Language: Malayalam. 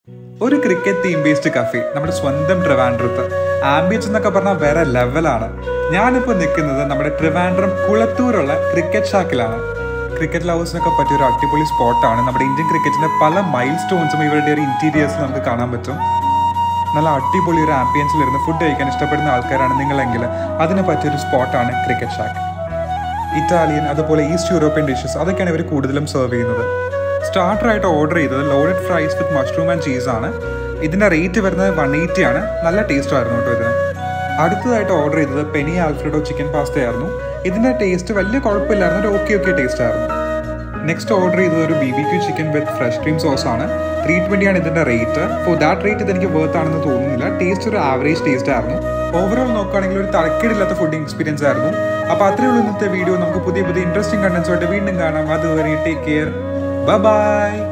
ഒരു ക്രിക്കറ്റ് തീം ബേസ്ഡ് കഫേ നമ്മുടെ സ്വന്തം ട്രിവാൻഡ്രത്ത് ആംബിയൻസ് എന്നൊക്കെ പറഞ്ഞാൽ വേറെ ലെവലാണ് ഞാനിപ്പോൾ നിൽക്കുന്നത് നമ്മുടെ ട്രിവാൻഡ്രം കുളത്തൂരുള്ള ക്രിക്കറ്റ് ഷാക്കിലാണ് ക്രിക്കറ്റ് ലവേഴ്സിനൊക്കെ പറ്റിയ ഒരു അടിപൊളി സ്പോട്ടാണ് നമ്മുടെ ഇന്ത്യൻ ക്രിക്കറ്റിന്റെ പല മൈൽ സ്റ്റോൺസും ഇവരുടെ ഒരു ഇന്റീരിയേഴ്സിൽ നമുക്ക് കാണാൻ പറ്റും നല്ല അടിപൊളി ഒരു ആംബിയൻസിൽ ഇരുന്ന് ഫുഡ് കഴിക്കാൻ ഇഷ്ടപ്പെടുന്ന ആൾക്കാരാണ് നിങ്ങളെങ്കിൽ അതിന് പറ്റിയൊരു സ്പോട്ടാണ് ക്രിക്കറ്റ് ഷാക്ക് ഇറ്റാലിയൻ അതുപോലെ ഈസ്റ്റ് യൂറോപ്യൻ ഡിഷസ് അതൊക്കെയാണ് ഇവർ കൂടുതലും സെർവ് ചെയ്യുന്നത് സ്റ്റാർട്ടറായിട്ട് ഓർഡർ ചെയ്തത് loaded fries with mushroom and cheese ആണ് ഇതിന്റെ റേറ്റ് വരുന്നത് വൺ എയ്റ്റി ആണ് നല്ല ടേസ്റ്റ് ആയിരുന്നു കേട്ടോ ഇതിന് അടുത്തതായിട്ട് ഓർഡർ ചെയ്തത് പെനി ആൽഫ്രഡോ ചിക്കൻ പാസ്ത ആയിരുന്നു ഇതിന്റെ ടേസ്റ്റ് വലിയ കുഴപ്പമില്ലായിരുന്നു ഒരു ഓക്കെ ഓക്കെ ടേസ്റ്റ് ആയിരുന്നു നെക്സ്റ്റ് ഓർഡർ ചെയ്തത് ഒരു B B Q chicken with fresh cream sauce ആണ് ത്രീ ട്വന്റി ആണ് ഇതിന്റെ റേറ്റ് ഫോർ ദാറ്റ് റേറ്റ് ഇത് എനിക്ക് വർത്ത് ആണെന്ന് തോന്നുന്നില്ല ടേസ്റ്റ് ഒരു ആവറേജ് ടേസ്റ്റ് ആയിരുന്നു ഓവറോൾ നോക്കുകയാണെങ്കിൽ ഒരു തലക്കേടില്ലാത്ത ഫുഡിംഗ് എക്സ്പീരിയൻസ് ആയിരുന്നു അപ്പോൾ അത്രയേ ഉള്ളൂ ഇന്നത്തെ വീഡിയോ നമുക്ക് പുതിയ പുതിയ ഇൻട്രസ്റ്റിംഗ് കണ്ടൻസുമായിട്ട് വീണ്ടും കാണാം അതുവരെ ടേക്ക് കെയർ ബൈ